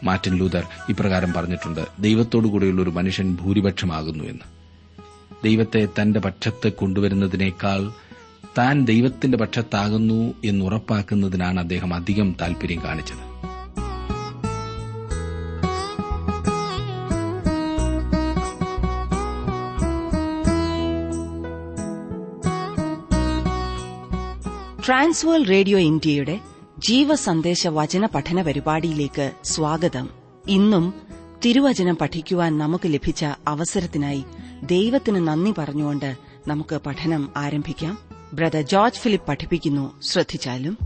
Martin Luther ഇപ്രകാരം പറഞ്ഞിട്ടുണ്ട് ദൈവത്തോടു കൂടെയുള്ള ഒരു മനുഷ്യൻ ഭൂരിപക്ഷമാകുന്നു എന്ന് ദൈവത്തെ തന്റെ പക്ഷത്ത് കൊണ്ടുവരുന്നതിനേക്കാൾ താൻ ദൈവത്തിന്റെ പക്ഷത്താകുന്നു എന്ന് ഉറപ്പാക്കുന്നതിനാണ് അദ്ദേഹം അധികം താൽപര്യം കാണിച്ചത് ട്രാൻസ്വേൾ റേഡിയോ ഇന്ത്യയുടെ ജീവസന്ദേശ വചന പഠന പരിപാടിയിലേക്ക് സ്വാഗതം ഇന്നും തിരുവചനം പഠിക്കുവാൻ നമുക്ക് ലഭിച്ച അവസരത്തിനായി ദൈവത്തിന് നന്ദി പറഞ്ഞുകൊണ്ട് നമുക്ക് പഠനം ആരംഭിക്കാം ബ്രദർ ജോർജ് ഫിലിപ്പ് പഠിപ്പിക്കുന്നു ശ്രദ്ധിച്ചാലും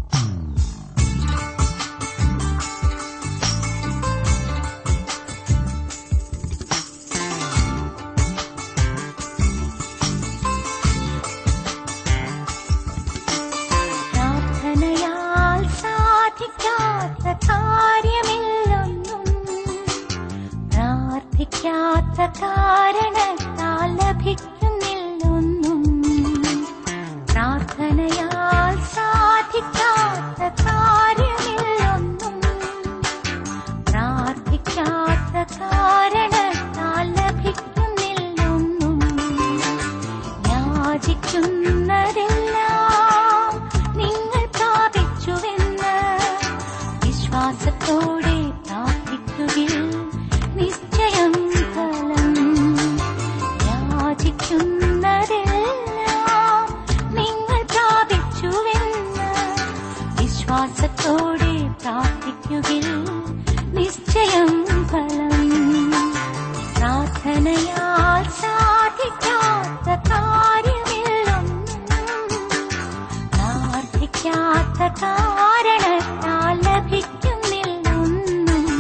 പ്രാർത്ഥനയാൽ സാധിക്കാത്ത കാര്യമില്ലൊന്നും പ്രാർത്ഥിക്കാത്ത കാരണത്താൽ ലഭിക്കുന്നില്ലൊന്നും പ്രാർത്ഥനയാൽ സാധിക്കാത്ത കാര്യമില്ലൊന്നും പ്രാർത്ഥിക്കാത്ത കാരണത്താൽ ലഭിക്കുന്നില്ലൊന്നും യാചിക്കുന്നതെല്ലാം നിങ്ങൾ പ്രാപിച്ചുവെന്ന് വിശ്വാസത്തോടെ പ്രാർത്ഥിക്കുകിൽ നിശ്ചയം ഫലം യാചിക്കുന്നതെല്ലാം നിങ്ങൾ പ്രാപിച്ചുവെന്ന് വിശ്വാസത്തോടെ പ്രാർത്ഥിക്കുകിൽ നിശ്ചയം ഫലം പ്രാർത്ഥനയാൽ സാധിക്കാത്ത കാര്യമില്ലൊന്നും പ്രാർത്ഥിക്കാത്ത കാരണത്താൽ ലഭിക്കുന്നില്ലൊന്നും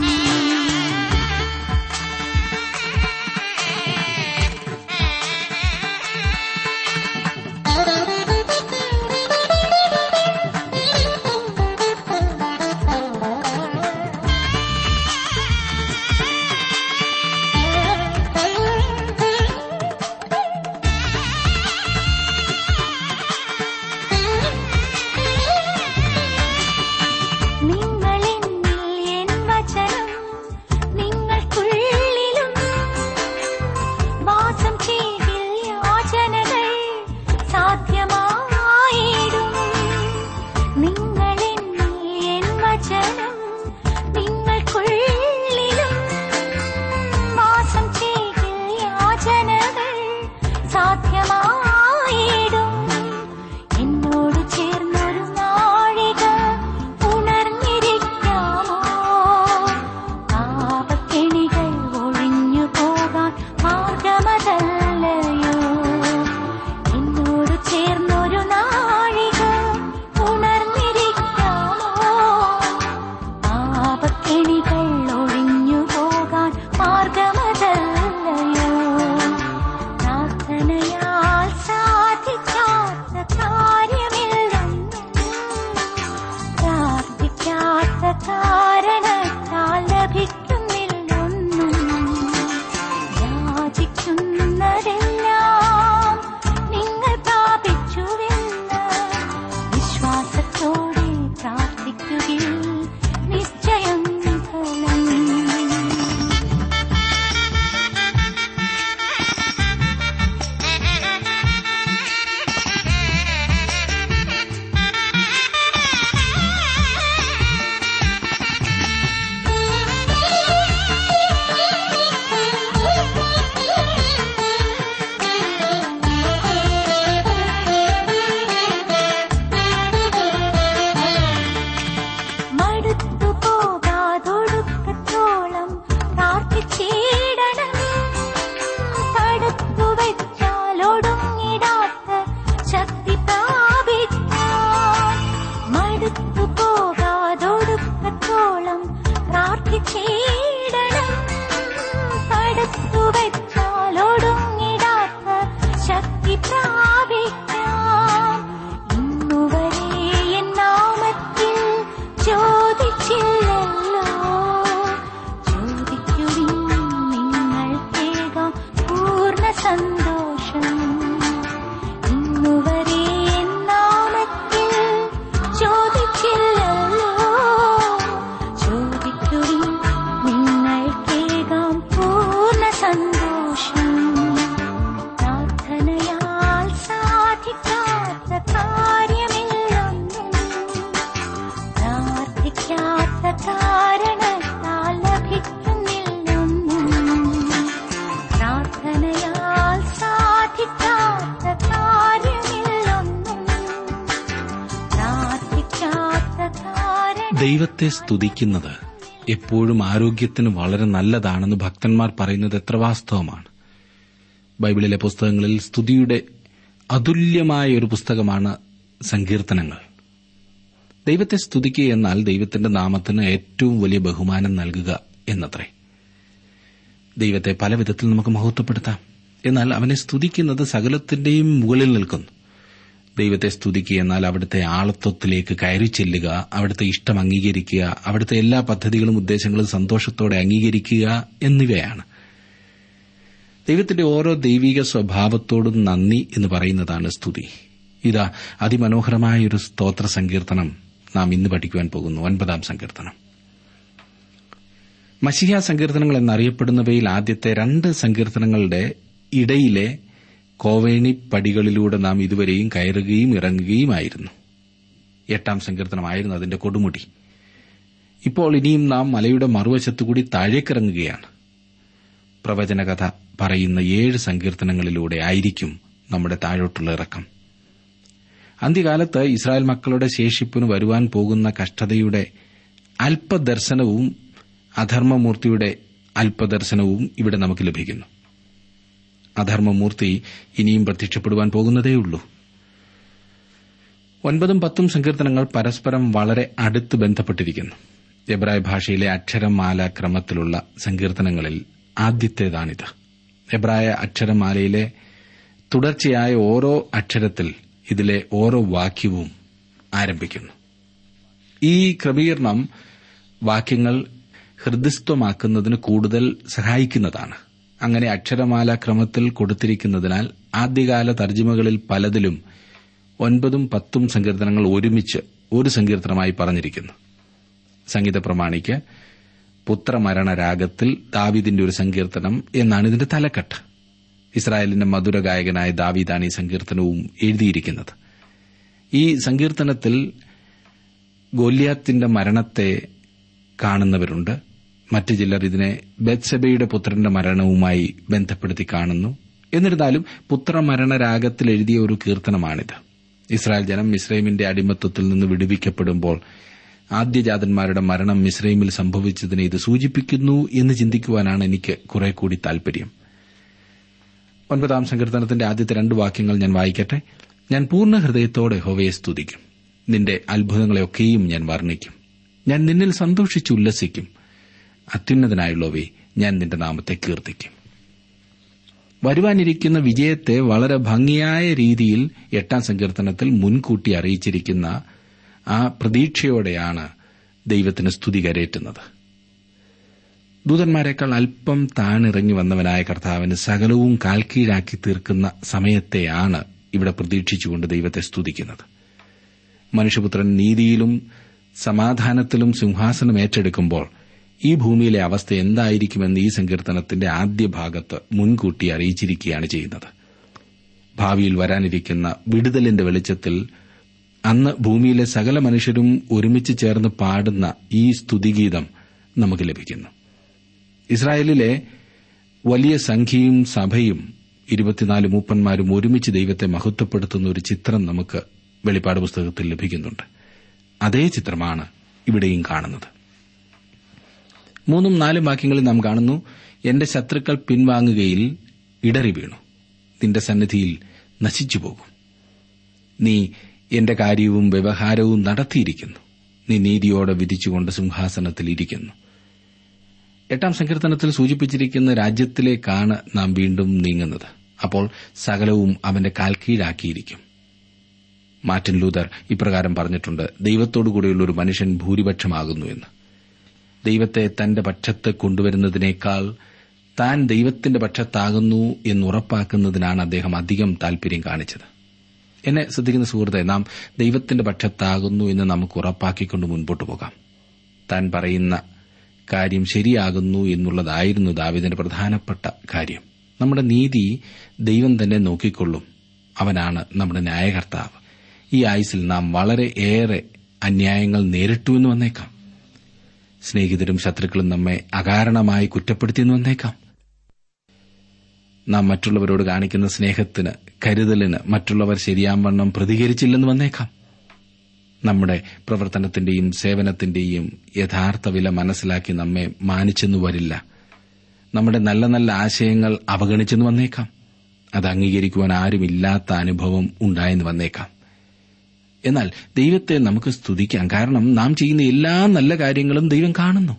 നിങ്ങളെന്നിൽ എൻ വചനം നിങ്ങൾക്കുള്ളിലും വാസം ചെയ്തിൽ യാചനകൾ സാധ്യമായിടും നിങ്ങളെന്നിൽ എൻ വചനം നിങ്ങൾക്കുള്ളിലും വാസം ചെയ്തിൽ യാചനകൾ സാധ്യമായിടും എന്നോട് ചേർന്നൊരു നാഴിക ഉണർന്നിരിക്കാമോ പാപക്കെണികൾ ഒഴിഞ്ഞു പോകാൻ മാർഗമതല്ലയോ എന്നോട് ചേർന്നൊരു നാഴിക ഉണർന്നിരിക്കാമോ പാപക്കെണികൾ ഒഴിഞ്ഞു പോകാൻ മാർഗമതല്ലയോ പ്രാർത്ഥനയാൽ സാധിക്കാത്ത കാര്യമില്ലൊന്നും പ്രാർത്ഥിക്കാത്ത കാരണത്താൽ ലഭിക്കുന്നില്ലൊന്നും യാചിക്കുന്നതെല്ലാം നിങ്ങൾ പ്രാപിച്ചുവെന്ന് വിശ്വാസത്തോടെ പ്രാർത്ഥിക്കുകയിൽ നിശ്ചയം ഫലം മടുത്തു പോകാതൊടുക്കത്തോളം പ്രാർത്ഥിച്ചിടണം തടുത്തു വെച്ചാൽ ഒടുങ്ങിടാത്ത ശക്തി പ്രാപിക്കാൻ മടുത്തു പോകാതൊടുക്കത്തോളം പ്രാർത്ഥിച്ചിടണം തടുത്തു വെച്ചാൽ ഒടുങ്ങിടാത്ത ശക്തി പ്രാപിക്കാം ഇന്നുവരെ എൻ നാമത്തിൽ ചോദിച്ചില്ലല്ലോ ചോദിക്കുവിൻ നിങ്ങൾ കേൾക്കാം പൂർണ്ണ സന്തോഷം ഇന്നുവരെ എൻ നാമത്തിൽ ചോദിച്ചില്ലല്ലോ ചോദിക്കുവിൻ ദൈവത്തെ സ്തുതിക്കുന്നത് എപ്പോഴും ആരോഗ്യത്തിന് വളരെ നല്ലതാണെന്ന് ഭക്തന്മാർ പറയുന്നത് എത്ര വാസ്തവമാണ് ബൈബിളിലെ പുസ്തകങ്ങളിൽ സ്തുതിയുടെ അതുല്യമായ ഒരു പുസ്തകമാണ് സങ്കീർത്തനങ്ങൾ ദൈവത്തെ സ്തുതിക്കുക എന്നാൽ ദൈവത്തിന്റെ നാമത്തിന് ഏറ്റവും വലിയ ബഹുമാനം നൽകുക എന്നത്രേ ദൈവത്തെ പല വിധത്തിൽ നമുക്ക് മഹത്വപ്പെടുത്താം എന്നാൽ അവനെ സ്തുതിക്കുന്നത് സകലത്തിന്റെയും മുകളിൽ നിൽക്കുന്നു ദൈവത്തെ സ്തുതിക്കുക എന്നാൽ അവിടുത്തെ ആളത്വത്തിലേക്ക് കയറി ചെല്ലുക അവിടുത്തെ ഇഷ്ടം അംഗീകരിക്കുക അവിടുത്തെ എല്ലാ പദ്ധതികളും ഉദ്ദേശങ്ങളും സന്തോഷത്തോടെ അംഗീകരിക്കുക എന്നിവയാണ് ദൈവത്തിന്റെ ഓരോ ദൈവിക സ്വഭാവത്തോടും നന്ദി എന്ന് പറയുന്നതാണ് സ്തുതി ഇതാ അതിമനോഹരമായ ഒരു സ്തോത്ര സങ്കീർത്തനം നാം ഇന്ന് പഠിക്കുവാൻ പോകുന്നു ഒൻപതാം സങ്കീർത്തനം മഷിഹ സങ്കീർത്തനങ്ങൾ എന്നറിയപ്പെടുന്നവയിൽ ആദ്യത്തെ രണ്ട് സങ്കീർത്തനങ്ങളുടെ ഇടയിലെ കോവേണി പടികളിലൂടെ നാം ഇതുവരെയും കയറുകയും ഇറങ്ങുകയുമായിരുന്നു എട്ടാം സങ്കീർത്തനമായിരുന്നു അതിന്റെ കൊടുമുടി ഇപ്പോൾ ഇനിയും നാം മലയുടെ മറുവശത്തുകൂടി താഴേക്കിറങ്ങുകയാണ് പ്രവചനകഥ പറയുന്ന ഏഴ് സങ്കീർത്തനങ്ങളിലൂടെ ആയിരിക്കും നമ്മുടെ താഴോട്ടുള്ള ഇറക്കം അന്ത്യകാലത്ത് ഇസ്രായേൽ മക്കളുടെ ശേഷിപ്പിന് വരുവാൻ പോകുന്ന കഷ്ടതയുടെ അല്പദർശനവും അധർമ്മമൂർത്തിയുടെ അല്പദർശനവും ഇവിടെ നമുക്ക് ലഭിക്കുന്നു അധർമ്മമൂർത്തി ഇനിയും പ്രത്യക്ഷപ്പെടുവാൻ പോകുന്നതേയുള്ളൂ ഒൻപതും പത്തും സങ്കീർത്തനങ്ങൾ പരസ്പരം വളരെ അടുത്ത് ബന്ധപ്പെട്ടിരിക്കുന്നു എബ്രായ ഭാഷയിലെ അക്ഷരമാല ക്രമത്തിലുള്ള സങ്കീർത്തനങ്ങളിൽ ആദ്യത്തേതാണിത് എബ്രായ അക്ഷരമാലയിലെ തുടർച്ചയായ ഓരോ അക്ഷരത്തിൽ ഇതിലെ ഓരോ വാക്യവും ആരംഭിക്കുന്നു ഈ ക്രമീകരണം വാക്യങ്ങൾ ഹൃദയസ്ഥമാക്കുന്നതിന് കൂടുതൽ സഹായിക്കുന്നതാണ് അങ്ങനെ അക്ഷരമാല ക്രമത്തിൽ കൊടുത്തിരിക്കുന്നതിനാൽ ആദ്യകാല തർജ്ജിമകളിൽ പലതിലും ഒൻപതും പത്തും സങ്കീർത്തനങ്ങൾ ഒരുമിച്ച് ഒരു സങ്കീർത്തനമായി പറഞ്ഞിരിക്കുന്നു സംഗീത പ്രമാണിക്ക് പുത്രമരണ രാഗത്തിൽ ദാവീദിന്റെ ഒരു സങ്കീർത്തനം എന്നാണ് ഇതിന്റെ തലക്കെട്ട് ഇസ്രായേലിന്റെ മധുര ഗായകനായ ദാവീദാണ് ഈ സങ്കീർത്തനവും എഴുതിയിരിക്കുന്നത് ഈ സങ്കീർത്തനത്തിൽ ഗോല്യാത്തിന്റെ മരണത്തെ കാണുന്നവരുണ്ട് മറ്റു ചിലർ ഇതിനെ ബത്സബയുടെ പുത്രന്റെ മരണവുമായി ബന്ധപ്പെടുത്തി കാണുന്നു എന്നിരുന്നാലും പുത്രമരണ രാഗത്തിൽ എഴുതിയ ഒരു കീർത്തനമാണിത് ഇസ്രായേൽ ജനം മിസ്രൈമിന്റെ അടിമത്വത്തിൽ നിന്ന് വിടുവിക്കപ്പെടുമ്പോൾ ആദ്യജാതന്മാരുടെ മരണം മിസ്രൈമിൽ സംഭവിച്ചതിനെ ഇത് സൂചിപ്പിക്കുന്നു എന്ന് ചിന്തിക്കുവാനാണ് എനിക്ക് കുറെ കൂടി താൽപര്യം ഒൻപതാം സങ്കീർത്തനത്തിന്റെ ആദ്യത്തെ രണ്ട് വാക്യങ്ങൾ ഞാൻ വായിക്കട്ടെ ഞാൻ പൂർണ്ണ ഹൃദയത്തോടെ ഹോവയെ സ്തുതിക്കും നിന്റെ അത്ഭുതങ്ങളെയൊക്കെയും ഞാൻ വർണ്ണിക്കും ഞാൻ നിന്നിൽ സന്തോഷിച്ച് ഉല്ലസിക്കും അത്യുന്നതനായുള്ളവേ ഞാൻ നിന്റെ നാമത്തെ കീർത്തിക്കും വരുവാനിരിക്കുന്ന വിജയത്തെ വളരെ ഭംഗിയായ രീതിയിൽ എട്ടാം സങ്കീർത്തനത്തിൽ മുൻകൂട്ടി അറിയിച്ചിരിക്കുന്ന ആ പ്രതീക്ഷയോടെയാണ് ദൈവത്തിന് സ്തുതി കരയേറ്റുന്നത് ദൂതന്മാരെക്കാൾ അല്പം താണിറങ്ങി വന്നവനായ കർത്താവിന് സകലവും കാൽക്കീഴാക്കി തീർക്കുന്ന സമയത്തെയാണ് ഇവിടെ പ്രതീക്ഷിച്ചുകൊണ്ട് ദൈവത്തെ സ്തുതിക്കുന്നത് മനുഷ്യപുത്രൻ നീതിയിലും സമാധാനത്തിലും സിംഹാസനം ഏറ്റെടുക്കുമ്പോൾ ഈ ഭൂമിയിലെ അവസ്ഥ എന്തായിരിക്കുമെന്ന് ഈ സങ്കീർത്തനത്തിന്റെ ആദ്യ ഭാഗത്ത് മുൻകൂട്ടി അറിയിച്ചിരിക്കുകയാണ് ചെയ്യുന്നത് ഭാവിയിൽ വരാനിരിക്കുന്ന വിടുതലിന്റെ വെളിച്ചത്തിൽ അന്ന് ഭൂമിയിലെ സകല മനുഷ്യരും ഒരുമിച്ച് ചേർന്ന് പാടുന്ന ഈ സ്തുതിഗീതം നമുക്ക് ലഭിക്കുന്നു ഇസ്രായേലിലെ വലിയ സംഖ്യയും സഭയും ഇരുപത്തിനാല് മൂപ്പന്മാരും ഒരുമിച്ച് ദൈവത്തെ മഹത്വപ്പെടുത്തുന്ന ഒരു ചിത്രം നമുക്ക് വെളിപ്പാട് പുസ്തകത്തിൽ ലഭിക്കുന്നുണ്ട് അതേ ചിത്രമാണ് ഇവിടെയും കാണുന്നത് മൂന്നും നാലും വാക്യങ്ങളിൽ നാം കാണുന്നു എന്റെ ശത്രുക്കൾ പിൻവാങ്ങുകയിൽ ഇടറി വീണു നിന്റെ സന്നിധിയിൽ നശിച്ചുപോകും നീ എന്റെ കാര്യവും വ്യവഹാരവും നടത്തിയിരിക്കുന്നു നീ നീതിയോടെ വിധിച്ചുകൊണ്ട് സിംഹാസനത്തിൽ ഇരിക്കുന്നു എട്ടാം സങ്കീർത്തനത്തിൽ സൂചിപ്പിച്ചിരിക്കുന്ന രാജ്യത്തിലേക്കാണ് നാം വീണ്ടും നീങ്ങുന്നത് അപ്പോൾ സകലവും അവന്റെ കാൽക്കീഴാക്കിയിരിക്കും മാർട്ടിൻ ലൂതർ ഇപ്രകാരം പറഞ്ഞിട്ടുണ്ട് ദൈവത്തോടുകൂടിയുള്ള ഒരു മനുഷ്യൻ ഭൂരിപക്ഷമാകുന്നു എന്ന് ദൈവത്തെ തന്റെ പക്ഷത്ത് കൊണ്ടുവരുന്നതിനേക്കാൾ താൻ ദൈവത്തിന്റെ പക്ഷത്താകുന്നു എന്നുറപ്പാക്കുന്നതിനാണ് അദ്ദേഹം അധികം താൽപര്യം കാണിച്ചത് എന്നെ ശ്രദ്ധിക്കുന്ന സുഹൃത്തെ നാം ദൈവത്തിന്റെ പക്ഷത്താകുന്നു എന്ന് നമുക്ക് ഉറപ്പാക്കിക്കൊണ്ട് മുൻപോട്ട് പോകാം താൻ പറയുന്ന കാര്യം ശരിയാകുന്നു എന്നുള്ളതായിരുന്നു ദാവിദിന്റെ പ്രധാനപ്പെട്ട കാര്യം നമ്മുടെ നീതി ദൈവം തന്നെ നോക്കിക്കൊള്ളും അവനാണ് നമ്മുടെ ന്യായകർത്താവ് ഈ ആയുസിൽ നാം വളരെ ഏറെ അന്യായങ്ങൾ നേരിട്ടുവെന്ന് വന്നേക്കാം സ്നേഹിതരും ശത്രുക്കളും നമ്മെ അകാരണമായി കുറ്റപ്പെടുത്തിയെന്ന് വന്നേക്കാം നാം മറ്റുള്ളവരോട് കാണിക്കുന്ന സ്നേഹത്തിന് കരുതലിന് മറ്റുള്ളവർ ശരിയാവണ്ണം പ്രതികരിച്ചില്ലെന്ന് വന്നേക്കാം നമ്മുടെ പ്രവർത്തനത്തിന്റെയും സേവനത്തിന്റെയും യഥാർത്ഥ വില മനസ്സിലാക്കി നമ്മെ മാനിച്ചെന്നു വരില്ല നമ്മുടെ നല്ല നല്ല ആശയങ്ങൾ അവഗണിച്ചെന്ന് വന്നേക്കാം അത് അംഗീകരിക്കുവാൻ ആരുമില്ലാത്ത അനുഭവം ഉണ്ടായെന്ന് വന്നേക്കാം എന്നാൽ ദൈവത്തെ നമുക്ക് സ്തുതിക്കാം കാരണം നാം ചെയ്യുന്ന എല്ലാ നല്ല കാര്യങ്ങളും ദൈവം കാണുന്നു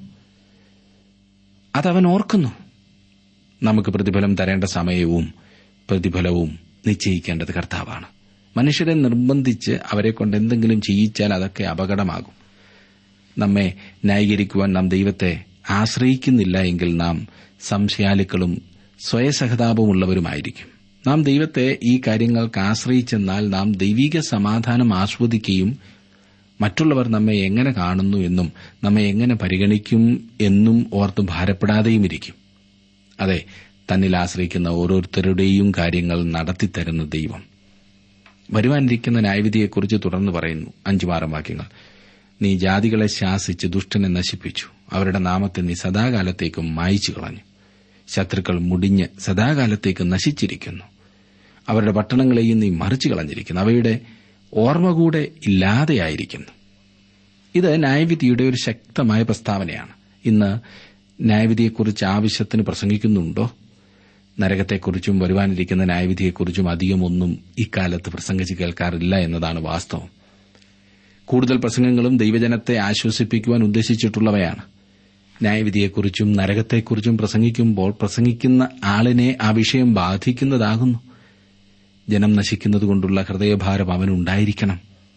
അതവൻ ഓർക്കുന്നു നമുക്ക് പ്രതിഫലം തരേണ്ട സമയവും പ്രതിഫലവും നിശ്ചയിക്കേണ്ടത് കർത്താവാണ് മനുഷ്യരെ നിർബന്ധിച്ച് അവരെ കൊണ്ട് എന്തെങ്കിലും ചെയ്യിച്ചാൽ അതൊക്കെ അപകടമാകും നമ്മെ ന്യായീകരിക്കുവാൻ നാം ദൈവത്തെ ആശ്രയിക്കുന്നില്ല എങ്കിൽ നാം സംശയാലുക്കളും സ്വയസഹതാപമുള്ളവരുമായിരിക്കും നാം ദൈവത്തെ ഈ കാര്യങ്ങൾക്ക് ആശ്രയിച്ചെന്നാൽ നാം ദൈവിക സമാധാനം ആസ്വദിക്കുകയും മറ്റുള്ളവർ നമ്മെ എങ്ങനെ കാണുന്നു എന്നും നമ്മെ എങ്ങനെ പരിഗണിക്കും എന്നും ഓർത്ത് ഭാരപ്പെടാതെയും ഇരിക്കും അതെ തന്നിൽ ആശ്രയിക്കുന്ന ഓരോരുത്തരുടെയും കാര്യങ്ങൾ നടത്തിത്തരുന്ന ദൈവം വരുവാനിരിക്കുന്ന ന്യായവിധിയെക്കുറിച്ച് തുടർന്ന് പറയുന്നു അഞ്ചുമാറും വാക്യങ്ങൾ നീ ജാതികളെ ശാസിച്ച് ദുഷ്ടനെ നശിപ്പിച്ചു അവരുടെ നാമത്തെ നീ സദാകാലത്തേക്കും മായിച്ചു കളഞ്ഞു ശത്രുക്കൾ മുടിഞ്ഞ് സദാകാലത്തേക്ക് നശിച്ചിരിക്കുന്നു അവരുടെ പട്ടണങ്ങളെയും നീ മറിച്ചു കളഞ്ഞിരിക്കുന്നു അവയുടെ ഓർമ്മ കൂടെ ഇല്ലാതെയായിരിക്കുന്നു ഇത് ന്യായവിധിയുടെ ഒരു ശക്തമായ പ്രസ്താവനയാണ് ഇന്ന് ന്യായവിധിയെക്കുറിച്ച് ആവശ്യത്തിന് പ്രസംഗിക്കുന്നുണ്ടോ നരകത്തെക്കുറിച്ചും വരുവാനിരിക്കുന്ന ന്യായവിധിയെക്കുറിച്ചും അധികമൊന്നും ഇക്കാലത്ത് പ്രസംഗിച്ച് കേൾക്കാറില്ല എന്നതാണ് വാസ്തവം കൂടുതൽ പ്രസംഗങ്ങളും ദൈവജനത്തെ ആശ്വസിപ്പിക്കുവാൻ ഉദ്ദേശിച്ചിട്ടുള്ളവയാണ് ന്യായവിധിയെക്കുറിച്ചും നരകത്തെക്കുറിച്ചും പ്രസംഗിക്കുമ്പോൾ പ്രസംഗിക്കുന്ന ആളിനെ ആ വിഷയം ബാധിക്കുന്നതാകുന്നു ജനം നശിക്കുന്നതുകൊണ്ടുള്ള ഹൃദയഭാരം അവനുണ്ടായിരിക്കണം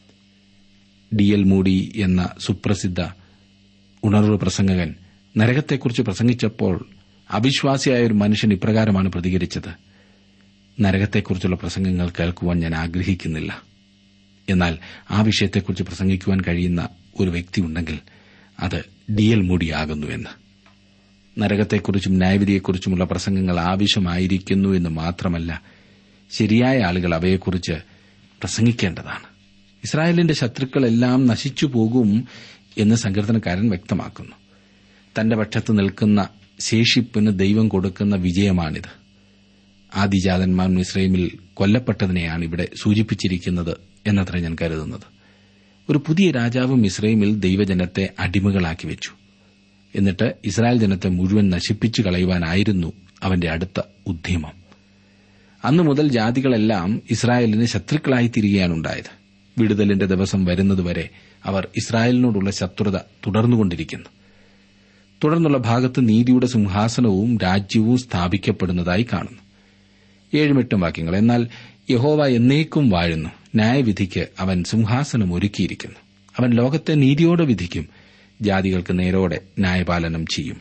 ഡി എൽ മൂടി എന്ന സുപ്രസിദ്ധ ഉണർവ് പ്രസംഗകൻ നരകത്തെക്കുറിച്ച് പ്രസംഗിച്ചപ്പോൾ അവിശ്വാസിയായ ഒരു മനുഷ്യൻ ഇപ്രകാരമാണ് പ്രതികരിച്ചത് നരകത്തെക്കുറിച്ചുള്ള പ്രസംഗങ്ങൾ കേൾക്കുവാൻ ഞാൻ ആഗ്രഹിക്കുന്നില്ല എന്നാൽ ആ വിഷയത്തെക്കുറിച്ച് പ്രസംഗിക്കുവാൻ കഴിയുന്ന ഒരു വ്യക്തി ഉണ്ടെങ്കിൽ അത് ഡി എൽ മൂടിയാകുന്നുവെന്ന് നരകത്തെക്കുറിച്ചും ന്യായവിധിയെക്കുറിച്ചുമുള്ള പ്രസംഗങ്ങൾ ആവശ്യമായിരിക്കുന്നു എന്ന് മാത്രമല്ല ശരിയായ ആളുകൾ അവയെക്കുറിച്ച് പ്രസംഗിക്കേണ്ടതാണ് ഇസ്രായേലിന്റെ ശത്രുക്കളെല്ലാം നശിച്ചു പോകും എന്ന് സങ്കീർത്തനക്കാരൻ വ്യക്തമാക്കുന്നു തന്റെ പക്ഷത്ത് നിൽക്കുന്ന ശേഷിപ്പിന് ദൈവം കൊടുക്കുന്ന വിജയമാണിത് ആദിജാതന്മാർ മിസ്രൈമിൽ കൊല്ലപ്പെട്ടതിനെയാണ് ഇവിടെ സൂചിപ്പിച്ചിരിക്കുന്നത് എന്നത്ര ഞാൻ കരുതുന്നത് ഒരു പുതിയ രാജാവ് മിസ്രൈമിൽ ദൈവജനത്തെ അടിമകളാക്കി വെച്ചു എന്നിട്ട് ഇസ്രായേൽ ജനത്തെ മുഴുവൻ നശിപ്പിച്ചു കളയുവാനായിരുന്നു അവന്റെ അടുത്ത ഉദ്യമം അന്നു മുതൽ ജാതികളെല്ലാം ഇസ്രായേലിന് ശത്രുക്കളായി തിരികെയാണുണ്ടായത് വിടുതലിന്റെ ദിവസം വരുന്നതുവരെ അവർ ഇസ്രായേലിനോടുള്ള ശത്രുത തുടർന്നുകൊണ്ടിരിക്കുന്നു തുടർന്നുള്ള ഭാഗത്ത് നീതിയുടെ സിംഹാസനവും രാജ്യവും സ്ഥാപിക്കപ്പെടുന്നതായി കാണുന്നു ഏഴുമെട്ടും വാക്യങ്ങൾ എന്നാൽ യഹോവ എന്നേക്കും വാഴുന്നു ന്യായവിധിക്ക് അവൻ സിംഹാസനം ഒരുക്കിയിരിക്കുന്നു അവൻ ലോകത്തെ നീതിയോടെ വിധിക്കും ജാതികൾക്ക് നേരോടെ ന്യായപാലനം ചെയ്യും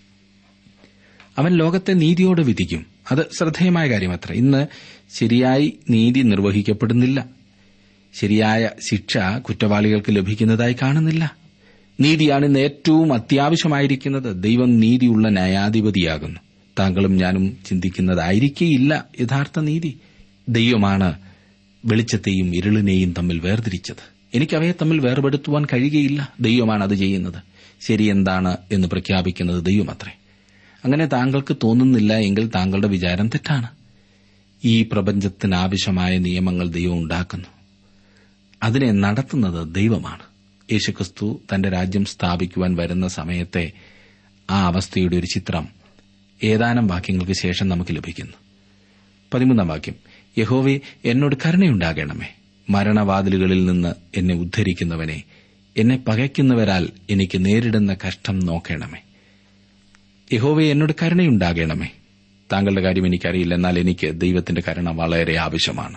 അവൻ ലോകത്തെ നീതിയോടെ വിധിക്കും അത് ശ്രദ്ധേയമായ കാര്യമത്ര ഇന്ന് ശരിയായി നീതി നിർവഹിക്കപ്പെടുന്നില്ല ശരിയായ ശിക്ഷ കുറ്റവാളികൾക്ക് ലഭിക്കുന്നതായി കാണുന്നില്ല നീതിയാണ് ഇന്ന് ഏറ്റവും അത്യാവശ്യമായിരിക്കുന്നത് ദൈവം നീതിയുള്ള ന്യായാധിപതിയാകുന്നു താങ്കളും ഞാനും ചിന്തിക്കുന്നതായിരിക്കേയില്ല യഥാർത്ഥ നീതി ദൈവമാണ് വെളിച്ചത്തെയും ഇരുളിനെയും തമ്മിൽ വേർതിരിച്ചത് എനിക്ക് അവയെ തമ്മിൽ വേർപെടുത്തുവാൻ കഴിയുകയില്ല ദൈവമാണ് അത് ചെയ്യുന്നത് ശരിയെന്താണ് എന്ന് പ്രഖ്യാപിക്കുന്നത് ദൈവമത്രേ അങ്ങനെ താങ്കൾക്ക് തോന്നുന്നില്ല എങ്കിൽ താങ്കളുടെ വിചാരം തെറ്റാണ് ഈ പ്രപഞ്ചത്തിനാവശ്യമായ നിയമങ്ങൾ ദൈവം ഉണ്ടാക്കുന്നു അതിനെ നടത്തുന്നത് ദൈവമാണ് യേശുക്രിസ്തു തന്റെ രാജ്യം സ്ഥാപിക്കുവാൻ വരുന്ന സമയത്തെ ആ അവസ്ഥയുടെ ഒരു ചിത്രം ഏതാനും വാക്യങ്ങൾക്ക് ശേഷം നമുക്ക് ലഭിക്കുന്നു പതിമൂന്നാം വാക്യം യഹോവെ എന്നോട് കരുണയുണ്ടാകണമേ മരണവാതിലുകളിൽ നിന്ന് എന്നെ ഉദ്ധരിക്കുന്നവനെ എന്നെ പകയ്ക്കുന്നവരാൽ എനിക്ക് നേരിടുന്ന കഷ്ടം നോക്കണമേ യഹോവെ എന്നോട് കരുണയുണ്ടാകണമേ താങ്കളുടെ കാര്യം എനിക്കറിയില്ല എന്നാൽ എനിക്ക് ദൈവത്തിന്റെ കരുണ വളരെ ആവശ്യമാണ്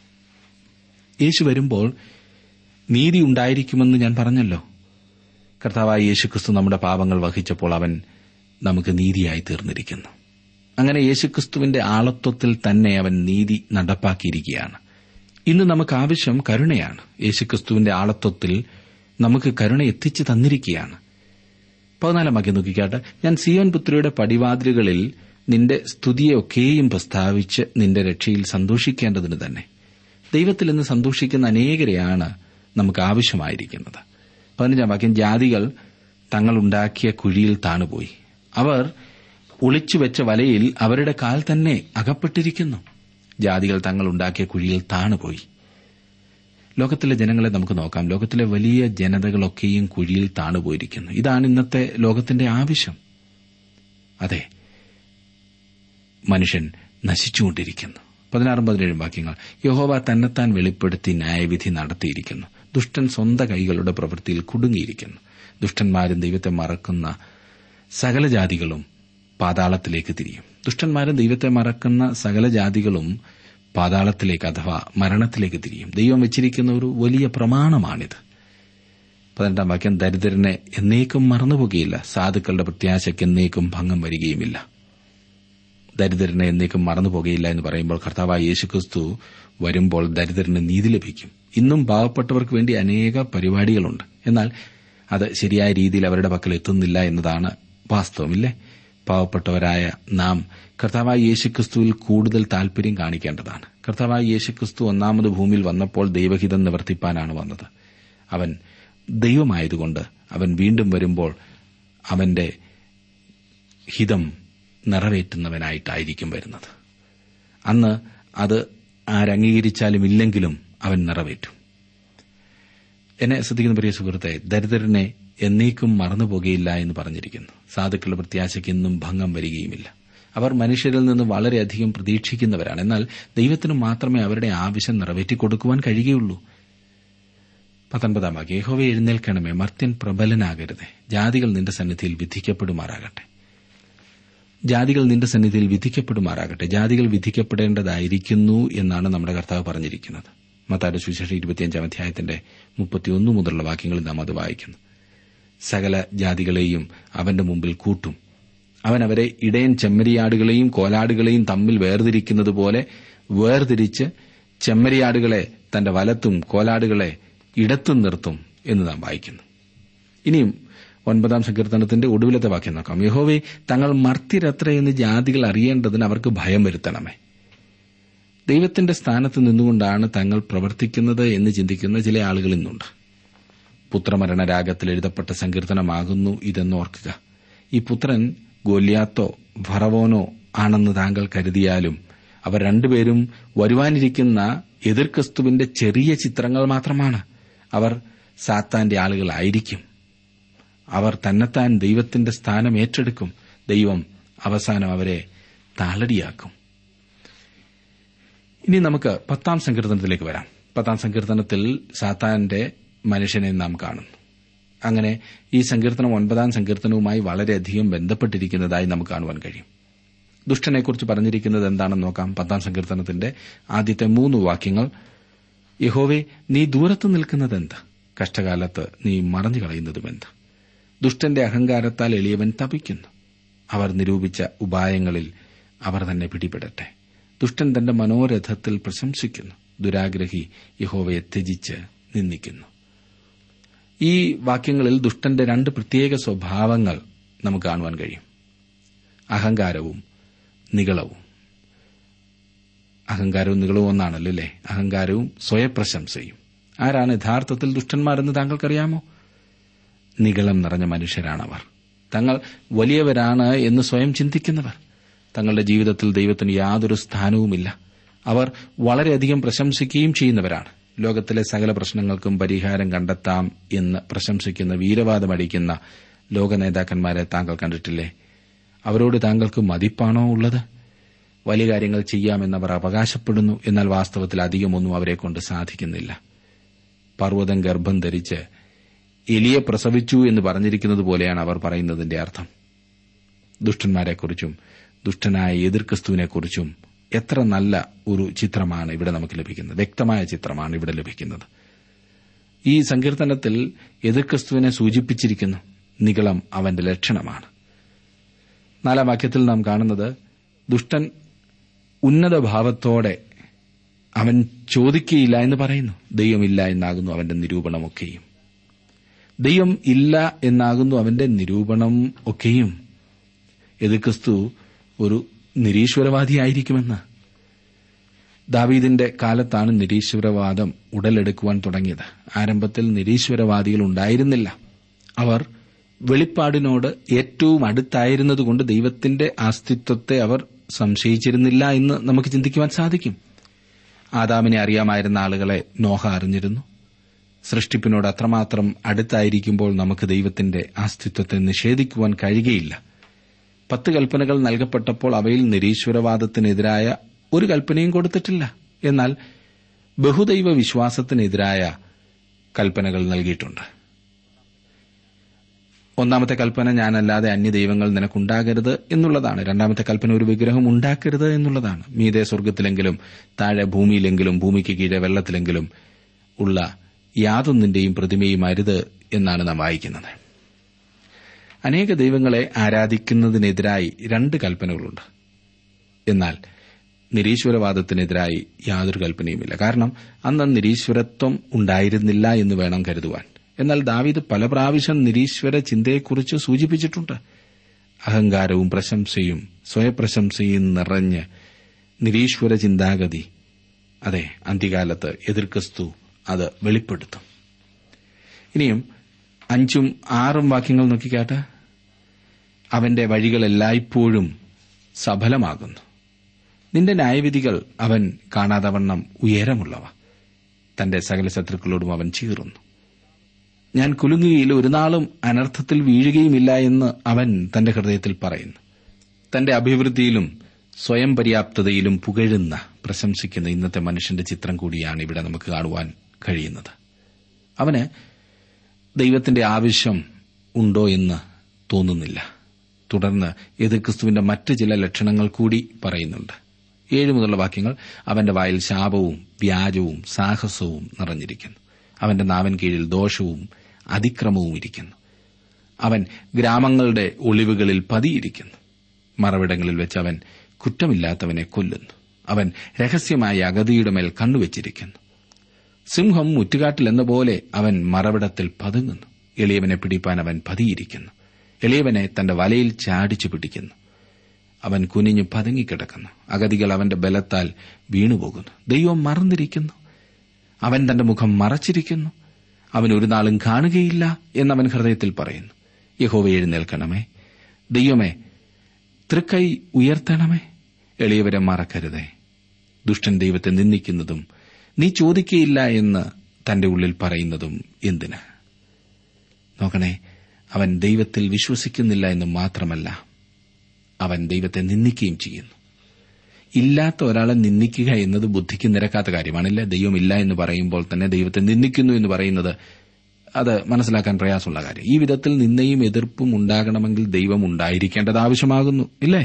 യേശു വരുമ്പോൾ നീതി ഉണ്ടായിരിക്കുമെന്ന് ഞാൻ പറഞ്ഞല്ലോ കർത്താവായ യേശുക്രിസ്തു നമ്മുടെ പാപങ്ങൾ വഹിച്ചപ്പോൾ അവൻ നമുക്ക് നീതിയായി തീർന്നിരിക്കുന്നു അങ്ങനെ യേശുക്രിസ്തുവിന്റെ ആളത്വത്തിൽ തന്നെ അവൻ നീതി നടപ്പാക്കിയിരിക്കുകയാണ് ഇന്ന് നമുക്ക് ആവശ്യം കരുണയാണ് യേശുക്രിസ്തുവിന്റെ ആളത്വത്തിൽ നമുക്ക് കരുണ എത്തിച്ചു തന്നിരിക്കുകയാണ് പതിനാലാം വാക്യം നോക്കിക്കാട്ടെ ഞാൻ സിയോൻ പുത്രിയുടെ പടിവാതിലുകളിൽ നിന്റെ സ്തുതിയൊക്കെയും പ്രസ്താവിച്ച് നിന്റെ രക്ഷയിൽ സന്തോഷിക്കേണ്ടതിന് തന്നെ ദൈവത്തിൽ നിന്ന് സന്തോഷിക്കുന്ന അനേകരെയാണ് നമുക്ക് ആവശ്യമായിരിക്കുന്നത് പതിനഞ്ചാം വാക്യം ജാതികൾ തങ്ങളുണ്ടാക്കിയ കുഴിയിൽ താണുപോയി അവർ ഒളിച്ചുവെച്ച വലയിൽ അവരുടെ കാൽ തന്നെ അകപ്പെട്ടിരിക്കുന്നു ജാതികൾ തങ്ങളുണ്ടാക്കിയ കുഴിയിൽ താണുപോയി ലോകത്തിലെ ജനങ്ങളെ നമുക്ക് നോക്കാം ലോകത്തിലെ വലിയ ജനതകളൊക്കെയും കുഴിയിൽ താണുപോയിരിക്കുന്നു ഇതാണ് ഇന്നത്തെ ലോകത്തിന്റെ ആവശ്യം അതെ മനുഷ്യൻ നശിച്ചുകൊണ്ടിരിക്കുന്നു പതിനാറും പതിനേഴും വാക്യങ്ങൾ യഹോവ തന്നെത്താൻ വെളിപ്പെടുത്തി ന്യായവിധി നടത്തിയിരിക്കുന്നു ദുഷ്ടൻ സ്വന്തം കൈകളുടെ പ്രവൃത്തിയിൽ കുടുങ്ങിയിരിക്കുന്നു ദുഷ്ടന്മാരും ദൈവത്തെ മറക്കുന്ന സകല ജാതികളും പാതാളത്തിലേക്ക് തിരിയും ദുഷ്ടന്മാരും ദൈവത്തെ മറക്കുന്ന സകല ജാതികളും പാതാളത്തിലേക്ക് അഥവാ മരണത്തിലേക്ക് തിരിയും ദൈവം വെച്ചിരിക്കുന്ന ഒരു വലിയ പ്രമാണമാണിത് പതിനെട്ടാം വാക്യം ദരിദ്രനെ എന്നേക്കും മറന്നുപോകുകയില്ല സാധുക്കളുടെ പ്രത്യാശയ്ക്ക് എന്നേക്കും ഭംഗം വരികയുമില്ല ദരിദ്രനെ എന്നേക്കും മറന്നുപോകുകയില്ല എന്ന് പറയുമ്പോൾ കർത്താവായ യേശുക്രിസ്തു വരുമ്പോൾ ദരിദ്രന് നീതി ലഭിക്കും ഇന്നും പാവപ്പെട്ടവർക്ക് വേണ്ടി അനേക പരിപാടികളുണ്ട് എന്നാൽ അത് ശരിയായ രീതിയിൽ അവരുടെ പക്കൽ എത്തുന്നില്ല എന്നതാണ് വാസ്തവമില്ലേ പാവപ്പെട്ടവരായ നാം കർത്താവായ യേശുക്രിസ്തുവിൽ കൂടുതൽ താൽപര്യം കാണിക്കേണ്ടതാണ് കർത്താവായ യേശുക്രിസ്തു ഒന്നാമത് ഭൂമിയിൽ വന്നപ്പോൾ ദൈവഹിതം നിവർത്തിപ്പാനാണ് വന്നത് അവൻ ദൈവമായതുകൊണ്ട് അവൻ വീണ്ടും വരുമ്പോൾ അവന്റെ ഹിതം നിറവേറ്റുന്നവനായിട്ടായിരിക്കും വരുന്നത് അന്ന് അത് ആരംഗീകരിച്ചാലും ഇല്ലെങ്കിലും അവൻ നിറവേറ്റും എന്നെ ശ്രദ്ധിക്കുന്ന പ്രിയ സുഹൃത്തെ ദരിദ്രനെ എന്നേക്കും മറന്നുപോകുകയില്ല എന്ന് പറഞ്ഞിരിക്കുന്നു സാധുക്കളുടെ പ്രത്യാശയ്ക്ക് എന്നും ഭംഗം വരികയുമില്ല അവർ മനുഷ്യരിൽ നിന്ന് വളരെയധികം പ്രതീക്ഷിക്കുന്നവരാണ് എന്നാൽ ദൈവത്തിന് മാത്രമേ അവരുടെ ആവശ്യം നിറവേറ്റിക്കൊടുക്കുവാൻ കഴിയുകയുള്ളൂ പത്തൊൻപതാം വാക്യം യഹോവെ എഴുന്നേൽക്കണമേ മർത്യൻ പ്രബലനാകരുത് ജാതികൾ നിന്റെ സന്നിധിയിൽ വിധിക്കപ്പെടുമാറാകട്ടെ ജാതികൾ നിന്റെ സന്നിധിയിൽ വിധിക്കപ്പെടുമാറാകട്ടെ ജാതികൾ വിധിക്കപ്പെടേണ്ടതായിരിക്കുന്നു എന്നാണ് നമ്മുടെ കർത്താവ് പറഞ്ഞിരിക്കുന്നത് മത്താരുടെ സുവിശേഷം ഇരുപത്തിയഞ്ചാം അധ്യായത്തിന്റെ മുപ്പത്തിയൊന്ന് മുതലുള്ള വാക്യങ്ങളിൽ നാം അത് വായിക്കുന്നു സകല ജാതികളെയും അവന്റെ മുമ്പിൽ കൂട്ടും അവൻ അവരെ ഇടയൻ ചെമ്മരിയാടുകളെയും കോലാടുകളെയും തമ്മിൽ വേർതിരിക്കുന്നത് പോലെ വേർതിരിച്ച് ചെമ്മരിയാടുകളെ തന്റെ വലത്തും കോലാടുകളെ ഇടത്തും നിർത്തും എന്ന് നാം വായിക്കുന്നു ഇനിയും ഒൻപതാം സങ്കീർത്തനത്തിന്റെ ഒടുവിലത്തെ വാക്യം നോക്കാം യഹോവെ തങ്ങൾ മർത്തിരത്ര എന്ന് ജാതികൾ അറിയേണ്ടതിന് അവർക്ക് ഭയം വരുത്തണമേ ദൈവത്തിന്റെ സ്ഥാനത്ത് നിന്നുകൊണ്ടാണ് തങ്ങൾ പ്രവർത്തിക്കുന്നത് എന്ന് ചിന്തിക്കുന്ന ചില ആളുകൾ ഇന്നുണ്ട് പുത്രമരണ രാഗത്തിൽ എഴുതപ്പെട്ട സങ്കീർത്തനമാകുന്നു ഇതെന്ന് ഓർക്കുക ഈ പുത്രൻ ഗോല്യാത്തോ ഭറവോനോ ആണെന്ന് താങ്കൾ കരുതിയാലും അവർ രണ്ടുപേരും വരുവാനിരിക്കുന്ന എതിർക്രിസ്തുവിന്റെ ചെറിയ ചിത്രങ്ങൾ മാത്രമാണ് അവർ സാത്താന്റെ ആളുകളായിരിക്കും അവർ തന്നെത്താൻ ദൈവത്തിന്റെ സ്ഥാനം ഏറ്റെടുക്കും ദൈവം അവസാനം അവരെ താളടിയാക്കും ഇനി നമുക്ക് പത്താം സങ്കീർത്തനത്തിലേക്ക് വരാം പത്താം സങ്കീർത്തനത്തിൽ സാത്താന്റെ മനുഷ്യനെ നാം കാണുന്നു അങ്ങനെ ഈ സങ്കീർത്തനം ഒൻപതാം സങ്കീർത്തനവുമായി വളരെയധികം ബന്ധപ്പെട്ടിരിക്കുന്നതായി നമുക്ക് കാണുവാൻ കഴിയും ദുഷ്ടനെക്കുറിച്ച് പറഞ്ഞിരിക്കുന്നത് എന്താണെന്ന് നോക്കാം പത്താം സങ്കീർത്തനത്തിന്റെ ആദ്യത്തെ മൂന്ന് വാക്യങ്ങൾ യഹോവെ നീ ദൂരത്ത് നിൽക്കുന്നതെന്ത് കഷ്ടകാലത്ത് നീ മറഞ്ഞു കളയുന്നതുമെന്ത് ദുഷ്ടന്റെ അഹങ്കാരത്താൽ എളിയവൻ തപിക്കുന്നു അവർ നിരൂപിച്ച ഉപായങ്ങളിൽ അവർ തന്നെ പിടിപെടട്ടെ ദുഷ്ടൻ തന്റെ മനോരഥത്തിൽ പ്രശംസിക്കുന്നു ദുരാഗ്രഹി യഹോവയെ ത്യജിച്ച് നിന്ദിക്കുന്നു ഈ വാക്യങ്ങളിൽ ദുഷ്ടന്റെ രണ്ട് പ്രത്യേക സ്വഭാവങ്ങൾ നമുക്ക് കാണുവാൻ കഴിയും അഹങ്കാരവും നികളവും അഹങ്കാരവും നികളവും ഒന്നാണല്ലോ അല്ലേ അഹങ്കാരവും സ്വയപ്രശംസയും ആരാണ് യഥാർത്ഥത്തിൽ ദുഷ്ടന്മാരെന്ന് താങ്കൾക്കറിയാമോ നികളം നിറഞ്ഞ മനുഷ്യരാണവർ തങ്ങൾ വലിയവരാണ് എന്ന് സ്വയം ചിന്തിക്കുന്നവർ തങ്ങളുടെ ജീവിതത്തിൽ ദൈവത്തിന് യാതൊരു സ്ഥാനവുമില്ല അവർ വളരെയധികം പ്രശംസിക്കുകയും ചെയ്യുന്നവരാണ് ലോകത്തിലെ സകല പ്രശ്നങ്ങൾക്കും പരിഹാരം കണ്ടെത്താം എന്ന് പ്രശംസിക്കുന്ന വീരവാദമടിക്കുന്ന ലോക നേതാക്കന്മാരെ താങ്കൾ കണ്ടിട്ടില്ലേ അവരോട് താങ്കൾക്ക് മതിപ്പാണോ ഉള്ളത് വലിയ കാര്യങ്ങൾ ചെയ്യാമെന്നവർ അവകാശപ്പെടുന്നു എന്നാൽ വാസ്തവത്തിൽ അധികമൊന്നും അവരെക്കൊണ്ട് സാധിക്കുന്നില്ല പർവ്വതം ഗർഭം ധരിച്ച് എലിയെ പ്രസവിച്ചു എന്ന് പറഞ്ഞിരിക്കുന്നത് പോലെയാണ് അവർ പറയുന്നതിന്റെ അർത്ഥം ദുഷ്ടന്മാരെക്കുറിച്ചും ദുഷ്ടനായ എതിർക്രിസ്തുവിനെക്കുറിച്ചും എത്ര നല്ല ഒരു ചിത്രമാണ് ഇവിടെ നമുക്ക് ലഭിക്കുന്നത് വ്യക്തമായ ചിത്രമാണ് ഇവിടെ ലഭിക്കുന്നത് ഈ സങ്കീർത്തനത്തിൽ എതിർക്രിസ്തുവിനെ സൂചിപ്പിച്ചിരിക്കുന്നു നികളം അവന്റെ ലക്ഷണമാണ് നാലാം വാക്യത്തിൽ നാം കാണുന്നത് ദുഷ്ടൻ ഉന്നത ഭാവത്തോടെ അവൻ ചോദിക്കുകയില്ല എന്ന് പറയുന്നു ദൈവമില്ല എന്നാകുന്നു അവന്റെ നിരൂപണമൊക്കെയും ദൈവം ഇല്ല എന്നാകുന്നു അവന്റെ നിരൂപണം ഒക്കെയും എതിർക്രിസ്തു ഒരു നിരീശ്വരവാദിയായിരിക്കുമെന്ന് ദാവീദിന്റെ കാലത്താണ് നിരീശ്വരവാദം ഉടലെടുക്കുവാൻ തുടങ്ങിയത് ആരംഭത്തിൽ നിരീശ്വരവാദികൾ ഉണ്ടായിരുന്നില്ല അവർ വെളിപ്പാടിനോട് ഏറ്റവും അടുത്തായിരുന്നതുകൊണ്ട് ദൈവത്തിന്റെ അസ്തിത്വത്തെ അവർ സംശയിച്ചിരുന്നില്ല എന്ന് നമുക്ക് ചിന്തിക്കുവാൻ സാധിക്കും ആദാമിനെ അറിയാമായിരുന്ന ആളുകളെ നോഹ അറിഞ്ഞിരുന്നു സൃഷ്ടിപ്പിനോട് അത്രമാത്രം അടുത്തായിരിക്കുമ്പോൾ നമുക്ക് ദൈവത്തിന്റെ അസ്തിത്വത്തെ നിഷേധിക്കുവാൻ കഴിയുകയില്ല പത്ത് കൽപ്പനകൾ നൽകപ്പെട്ടപ്പോൾ അവയിൽ നിരീശ്വരവാദത്തിനെതിരായ ഒരു കൽപ്പനയും കൊടുത്തിട്ടില്ല എന്നാൽ ബഹുദൈവ വിശ്വാസത്തിനെതിരായ കൽപ്പനകൾ നൽകിയിട്ടുണ്ട് ഒന്നാമത്തെ കൽപ്പന ഞാനല്ലാതെ അന്യദൈവങ്ങൾ നിനക്കുണ്ടാകരുത് എന്നുള്ളതാണ് രണ്ടാമത്തെ കൽപ്പന ഒരു വിഗ്രഹം ഉണ്ടാക്കരുത് എന്നുള്ളതാണ് മീതെ സ്വർഗത്തിലെങ്കിലും താഴെ ഭൂമിയിലെങ്കിലും ഭൂമിക്ക് കീഴെ വെള്ളത്തിലെങ്കിലും ഉള്ള യാതൊന്നിന്റെയും പ്രതിമയും അരുത് എന്നാണ് നാം വായിക്കുന്നത് അനേക ദൈവങ്ങളെ ആരാധിക്കുന്നതിനെതിരായി രണ്ട് കൽപ്പനകളുണ്ട് എന്നാൽ നിരീശ്വരവാദത്തിനെതിരായി യാതൊരു കൽപ്പനയുമില്ല കാരണം അന്ന് നിരീശ്വരത്വം ഉണ്ടായിരുന്നില്ല എന്ന് വേണം കരുതുവാൻ എന്നാൽ ദാവീദ് പല പ്രാവശ്യം നിരീശ്വര ചിന്തയെക്കുറിച്ച് സൂചിപ്പിച്ചിട്ടുണ്ട് അഹങ്കാരവും പ്രശംസയും സ്വയപ്രശംസയും നിറഞ്ഞ് നിരീശ്വര ചിന്താഗതി അതെ അന്ത്യകാലത്ത് എതിർക്രിസ്തു അത് വെളിപ്പെടുത്തും ഇനിയും അഞ്ചും ആറും വാക്യങ്ങൾ നോക്കിക്കാട്ടെ അവന്റെ വഴികൾ എല്ലായ്പ്പോഴും സഫലമാകുന്നു നിന്റെ ന്യായവിധികൾ അവൻ കാണാതവണ്ണം ഉയരമുള്ളവ തന്റെ സകല ശത്രുക്കളോടും അവൻ ചീറുന്നു ഞാൻ കുലുങ്ങുകയിൽ ഒരു നാളും അനർത്ഥത്തിൽ വീഴുകയുമില്ല എന്ന് അവൻ തന്റെ ഹൃദയത്തിൽ പറയുന്നു തന്റെ അഭിവൃദ്ധിയിലും സ്വയം പര്യാപ്തതയിലും പുകഴുന്ന പ്രശംസിക്കുന്ന ഇന്നത്തെ മനുഷ്യന്റെ ചിത്രം കൂടിയാണ് ഇവിടെ നമുക്ക് കാണുവാൻ കഴിയുന്നത് അവന് ദൈവത്തിന്റെ ആവശ്യം ഉണ്ടോ എന്ന് തോന്നുന്നില്ല തുടർന്ന് എതിർക്രിസ്തുവിന്റെ മറ്റ് ചില ലക്ഷണങ്ങൾ കൂടി പറയുന്നുണ്ട് ഏഴ് മുതലുള്ള വാക്യങ്ങൾ അവന്റെ വായിൽ ശാപവും വ്യാജവും സാഹസവും നിറഞ്ഞിരിക്കുന്നു അവന്റെ നാവൻ കീഴിൽ ദോഷവും അതിക്രമവും ഇരിക്കുന്നു അവൻ ഗ്രാമങ്ങളുടെ ഒളിവുകളിൽ പതിയിരിക്കുന്നു മറവിടങ്ങളിൽ വെച്ച് അവൻ കുറ്റമില്ലാത്തവനെ കൊല്ലുന്നു അവൻ രഹസ്യമായ അഗതിയുടെ മേൽ കണ്ണുവച്ചിരിക്കുന്നു സിംഹം മുറ്റുകാട്ടിലെന്ന പോലെ അവൻ മറവിടത്തിൽ പതുങ്ങുന്നു എളിയവനെ പിടിപ്പാൻ അവൻ പതിയിരിക്കുന്നു എളിയവനെ തന്റെ വലയിൽ ചാടിച്ചു പിടിക്കുന്നു അവൻ കുനിഞ്ഞു പതുങ്ങിക്കിടക്കുന്നു അഗതികൾ അവന്റെ ബലത്താൽ വീണുപോകുന്നു ദൈവം മറന്നിരിക്കുന്നു അവൻ തന്റെ മുഖം മറച്ചിരിക്കുന്നു അവൻ ഒരു നാളും കാണുകയില്ല എന്നവൻ ഹൃദയത്തിൽ പറയുന്നു യഹോവ എഴുന്നേൽക്കണമേ ദൈവമേ തൃക്കൈ ഉയർത്തണമേ എളിയവരെ മറക്കരുതേ ദുഷ്ടൻ ദൈവത്തെ നിന്ദിക്കുന്നതും നീ ചോദിക്കയില്ല എന്ന് തന്റെ ഉള്ളിൽ പറയുന്നതും എന്തിന് നോക്കണേ അവൻ ദൈവത്തിൽ വിശ്വസിക്കുന്നില്ല എന്ന് മാത്രമല്ല അവൻ ദൈവത്തെ നിന്ദിക്കുകയും ചെയ്യുന്നു ഇല്ലാത്ത ഒരാളെ നിന്ദിക്കുക എന്നത് ബുദ്ധിക്ക് നിരക്കാത്ത കാര്യമാണില്ല ദൈവമില്ല എന്ന് പറയുമ്പോൾ തന്നെ ദൈവത്തെ നിന്ദിക്കുന്നു എന്ന് പറയുന്നത് അത് മനസ്സിലാക്കാൻ പ്രയാസമുള്ള കാര്യം ഈ വിധത്തിൽ നിന്നയും എതിർപ്പും ഉണ്ടാകണമെങ്കിൽ ദൈവം ഉണ്ടായിരിക്കേണ്ടത് ആവശ്യമാകുന്നു ഇല്ലേ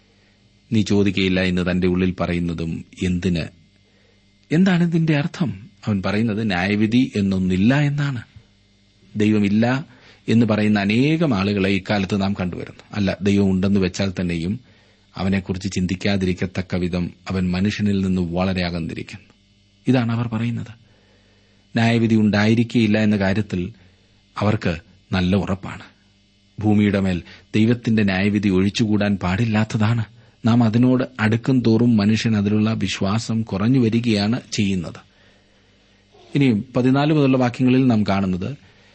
നീ ചോദിക്കയില്ല എന്ന് തന്റെ ഉള്ളിൽ പറയുന്നതും എന്തിന് എന്താണ് ഇതിന്റെ അർത്ഥം അവൻ പറയുന്നത് ന്യായവിധി എന്നൊന്നില്ല എന്നാണ് ദൈവമില്ല എന്ന് പറയുന്ന അനേകം ആളുകളെ ഇക്കാലത്ത് നാം കണ്ടുവരുന്നു അല്ല ദൈവം ഉണ്ടെന്ന് വെച്ചാൽ തന്നെയും അവനെക്കുറിച്ച് ചിന്തിക്കാതിരിക്കത്തക്ക വിധം അവൻ മനുഷ്യനിൽ നിന്ന് വളരെ അകന്നിരിക്കുന്നു ഇതാണ് അവർ പറയുന്നത് ന്യായവിധി ഉണ്ടായിരിക്കുകയില്ല എന്ന കാര്യത്തിൽ അവർക്ക് നല്ല ഉറപ്പാണ് ഭൂമിയുടെ മേൽ ദൈവത്തിന്റെ ന്യായവിധി ഒഴിച്ചുകൂടാൻ പാടില്ലാത്തതാണ് നാം അതിനോട് അടുക്കും തോറും മനുഷ്യൻ അതിലുള്ള വിശ്വാസം കുറഞ്ഞു വരികയാണ് ചെയ്യുന്നത് ഇനി പതിനാല് മുതലുള്ള വാക്യങ്ങളിൽ നാം കാണുന്നത്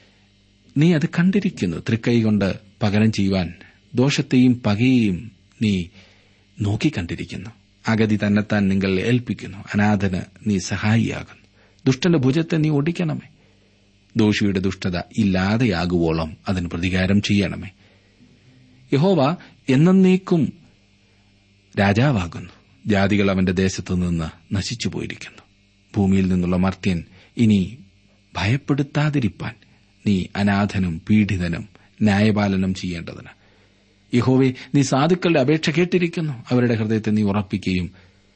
നീ അത് കണ്ടിരിക്കുന്നു തൃക്കൈ കൊണ്ട് പകരം ചെയ്യുവാൻ ദോഷത്തെയും പകയെയും നീ നോക്കിക്കണ്ടിരിക്കുന്നു അഗതി തന്നെത്താൻ നിങ്ങൾ ഏൽപ്പിക്കുന്നു അനാഥന് നീ സഹായിയാകുന്നു ദുഷ്ടന്റെ ഭുജത്തെ നീ ഒടിക്കണമേ ദോഷിയുടെ ദുഷ്ടത ഇല്ലാതെയാകുവോളം അതിന് പ്രതികാരം ചെയ്യണമേ യഹോവ എന്നേക്കും രാജാവാകുന്നു ജാതികൾ അവന്റെ ദേശത്തു നിന്ന് നശിച്ചു പോയിരിക്കുന്നു ഭൂമിയിൽ നിന്നുള്ള മർത്യൻ ഇനി ഭയപ്പെടുത്താതിരിപ്പാൻ നീ അനാഥനും പീഡിതനും ന്യായപാലനം ചെയ്യേണ്ടതിന് യഹോവെ നീ സാധുക്കളുടെ അപേക്ഷ കേട്ടിരിക്കുന്നു അവരുടെ ഹൃദയത്തെ നീ ഉറപ്പിക്കുകയും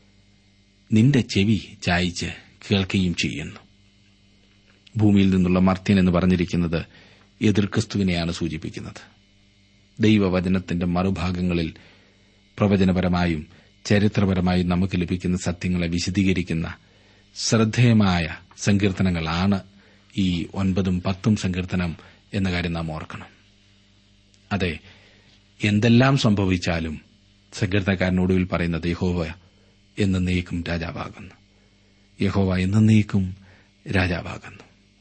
നിന്റെ ചെവി ചായച്ച് കേൾക്കുകയും ചെയ്യുന്നു ഭൂമിയിൽ നിന്നുള്ള മർത്യൻ എന്ന് പറഞ്ഞിരിക്കുന്നത് എതിർക്രിസ്തുവിനെയാണ് സൂചിപ്പിക്കുന്നത് ദൈവവചനത്തിന്റെ മറുഭാഗങ്ങളിൽ പ്രവചനപരമായും ചരിത്രപരമായും നമുക്ക് ലഭിക്കുന്ന സത്യങ്ങളെ വിശദീകരിക്കുന്ന ശ്രദ്ധേയമായ സങ്കീർത്തനങ്ങളാണ് ഈ ഒൻപതും പത്തും സങ്കീർത്തനം എന്ന കാര്യം നാം ഓർക്കണം അതെ എന്തെല്ലാം സംഭവിച്ചാലും സങ്കീർത്തനക്കാരനൊടുവിൽ പറയുന്നത് യഹോവ എന്നേക്കും രാജാവാകുന്നു യഹോവ എന്നേക്കും രാജാവാകുന്നു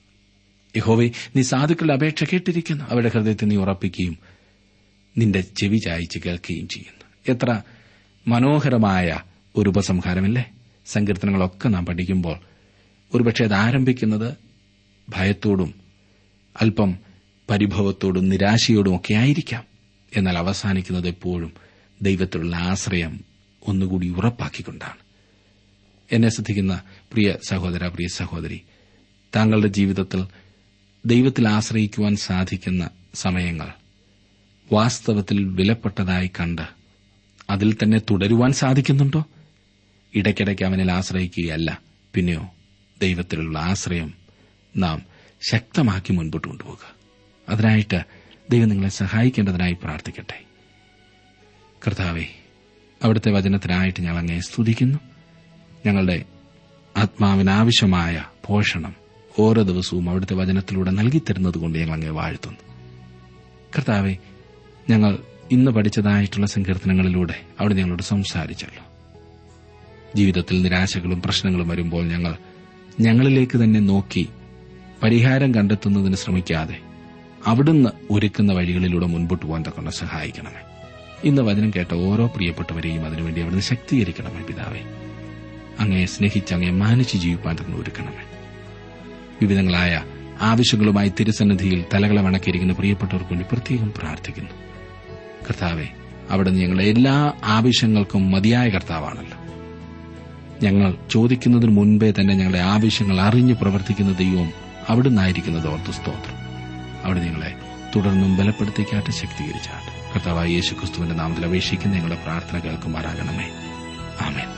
യഹോവെ നീ സാധുക്കളുടെ അപേക്ഷ കേട്ടിരിക്കുന്നു അവരുടെ ഹൃദയത്തെ നീ ഉറപ്പിക്കുകയും നിന്റെ ചെവി ചായച്ച് കേൾക്കുകയും ചെയ്യുന്നു എത്ര മനോഹരമായ ഒരു ഉപസംഹാരമല്ലേ സങ്കീർത്തനങ്ങളൊക്കെ നാം പഠിക്കുമ്പോൾ ഒരുപക്ഷെ അത് ആരംഭിക്കുന്നത് ഭയത്തോടും അല്പം പരിഭവത്തോടും നിരാശയോടും ഒക്കെ ആയിരിക്കാം എന്നാൽ അവസാനിക്കുന്നത് എപ്പോഴും ദൈവത്തിലുള്ള ആശ്രയം ഒന്നുകൂടി ഉറപ്പാക്കിക്കൊണ്ടാണ് എന്നെ ശ്രദ്ധിക്കുന്ന പ്രിയ സഹോദര പ്രിയ സഹോദരി താങ്കളുടെ ജീവിതത്തിൽ ദൈവത്തിൽ ആശ്രയിക്കുവാൻ സാധിക്കുന്ന സമയങ്ങൾ വാസ്തവത്തിൽ വിലപ്പെട്ടതായി കണ്ട് അതിൽ തന്നെ തുടരുവാൻ സാധിക്കുന്നുണ്ടോ ഇടയ്ക്കിടയ്ക്ക് അവനിൽ ആശ്രയിക്കുകയല്ല പിന്നെയോ ദൈവത്തിലുള്ള ആശ്രയം നാം ശക്തമാക്കി മുൻപോട്ട് കൊണ്ടുപോകുക അതിനായിട്ട് ദൈവം നിങ്ങളെ സഹായിക്കേണ്ടതിനായി പ്രാർത്ഥിക്കട്ടെ കർത്താവെ അവിടുത്തെ വചനത്തിനായിട്ട് ഞങ്ങൾ അങ്ങേ സ്തുതിക്കുന്നു ഞങ്ങളുടെ ആത്മാവിനാവശ്യമായ പോഷണം ഓരോ ദിവസവും അവിടുത്തെ വചനത്തിലൂടെ നൽകിത്തരുന്നത് കൊണ്ട് ഞങ്ങൾ അങ്ങേ വാഴ്ത്തുന്നു കർത്താവെ ഞങ്ങൾ ഇന്ന് പഠിച്ചതായിട്ടുള്ള സങ്കീർത്തനങ്ങളിലൂടെ അവിടെ ഞങ്ങളോട് സംസാരിച്ചല്ലോ ജീവിതത്തിൽ നിരാശകളും പ്രശ്നങ്ങളും വരുമ്പോൾ ഞങ്ങൾ ഞങ്ങളിലേക്ക് തന്നെ നോക്കി പരിഹാരം കണ്ടെത്തുന്നതിന് ശ്രമിക്കാതെ അവിടുന്ന് ഒരുക്കുന്ന വഴികളിലൂടെ മുൻപോട്ട് പോകാൻ തക്കൊണ്ട് സഹായിക്കണമേ ഇന്ന് വചനം കേട്ട ഓരോ പ്രിയപ്പെട്ടവരെയും അതിനുവേണ്ടി അവിടുന്ന് ശക്തീകരിക്കണമേ പിതാവേ അങ്ങയെ സ്നേഹിച്ച് അങ്ങയെ മാനിച്ച് ജീവിപ്പാൻ തന്നെ ഒരുക്കണമേ വിവിധങ്ങളായ ആവശ്യങ്ങളുമായി തിരുസന്നിധിയിൽ തലകളെ വണക്കിയിരിക്കുന്ന പ്രിയപ്പെട്ടവർക്ക് വേണ്ടി പ്രത്യേകം പ്രാർത്ഥിക്കുന്നു കർത്താവെ അവിടെ ഞങ്ങളുടെ എല്ലാ ആവശ്യങ്ങൾക്കും മതിയായ കർത്താവാണല്ലോ ഞങ്ങൾ ചോദിക്കുന്നതിന് മുൻപേ തന്നെ ഞങ്ങളുടെ ആവശ്യങ്ങൾ അറിഞ്ഞു പ്രവർത്തിക്കുന്ന ദൈവം അവിടുന്നായിരിക്കുന്നത് ഓർത്ത് സ്തോത്രം അവിടെ ഞങ്ങളെ തുടർന്നും ബലപ്പെടുത്തിക്കാട്ട് ശക്തീകരിച്ചാട്ട് കർത്താവായ യേശു ക്രിസ്തുവിന്റെ നാമത്തിൽ അപേക്ഷിക്കുന്ന ഞങ്ങളുടെ പ്രാർത്ഥന കേൾക്കുമാറാകണമേ ആമേൻ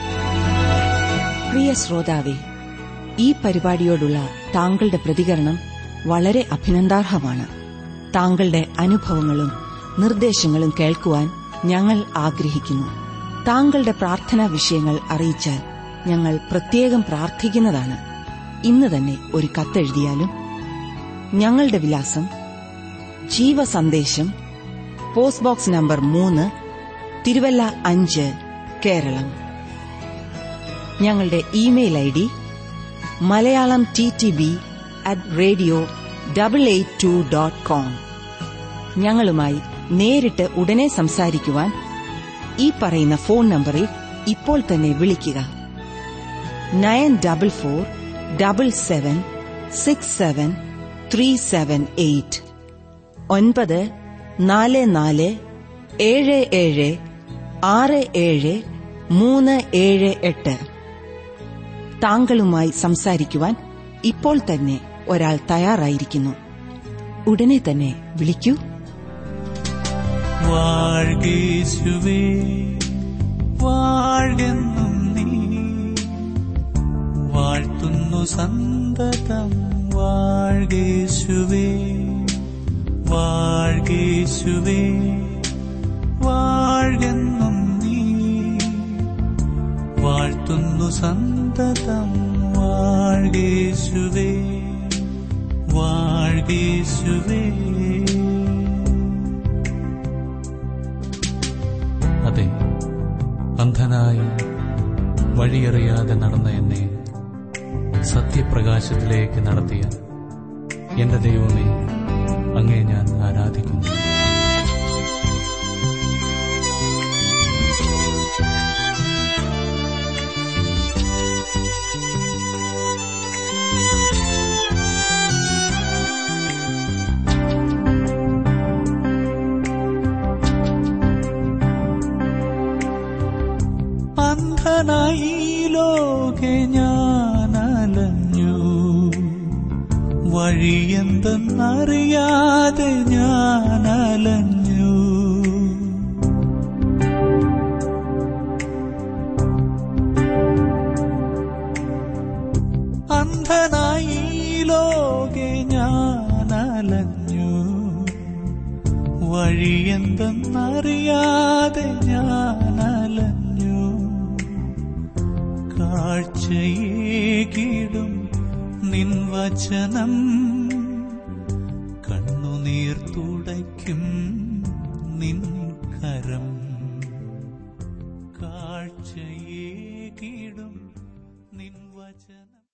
പ്രിയ ശ്രോതാവെ ഈ പരിപാടിയോടുള്ള താങ്കളുടെ പ്രതികരണം വളരെ അഭിനന്ദാർഹമാണ് താങ്കളുടെ അനുഭവങ്ങളും നിർദ്ദേശങ്ങളും കേൾക്കുവാൻ ഞങ്ങൾ ആഗ്രഹിക്കുന്നു താങ്കളുടെ പ്രാർത്ഥനാ വിഷയങ്ങൾ അറിയിച്ചാൽ ഞങ്ങൾ പ്രത്യേകം പ്രാർത്ഥിക്കുന്നതാണ് ഇന്ന് തന്നെ ഒരു കത്തെഴുതിയാലും ഞങ്ങളുടെ വിലാസം ജീവസന്ദേശം പോസ്റ്റ് ബോക്സ് നമ്പർ മൂന്ന് തിരുവല്ല അഞ്ച് കേരളം ഞങ്ങളുടെ email I D Malayalam T T B at radio double eight two dot com ഞങ്ങളുമായി നേരിട്ട് ഉടനെ സംസാരിക്കുവാൻ ഈ പറയുന്ന ഫോൺ നമ്പറിൽ ഇപ്പോൾ തന്നെ വിളിക്കുക nine double four double seven six seven three seven eight ഒൻപത് നാല് നാല് ഏഴ് ഏഴ് ആറ് ഏഴ് മൂന്ന് ഏഴ് എട്ട് താങ്കളുമായി സംസാരിക്കുവാൻ ഇപ്പോൾ തന്നെ ഒരാൾ തയ്യാറായിരിക്കുന്നു ഉടനെ തന്നെ വിളിക്കൂ വാഴ്കേശുവേ വാഴെന്നും നീ വാഴ്ത്തുന്നു സന്തതം വാഴ്കേശുവേ വാഴ്കേശുവേ വാഴെന്നും നീ വാഴ്ത്തുന്നു സന്തതം വാഴ്കേശുവേ വാഴ്കേശുവേ അതെ അന്ധനായി വഴിയറിയാതെ നടന്ന എന്നെ സത്യപ്രകാശത്തിലേക്ക് നടത്തിയ എന്റെ ദൈവമേ അങ്ങേ ഞാൻ ആരാധിക്കുന്നു അന്ധനായി ഈ ലോകെ ഞാൻ അലഞ്ഞു വഴിയെന്തെന്നറിയാതെ ഞാൻ അലഞ്ഞു അന്ധനായി ഈ ലോകെ ഞാൻ അലഞ്ഞു വഴിയെന്തെന്നറിയാതെ ഞാൻ അലഞ്ഞു കാഴ്ചയേകിടും നിൻ വചനം കണ്ണുനീർ തുടയ്ക്കും നിൻ കരം കാഴ്ചയേകിടും നിൻ വചനം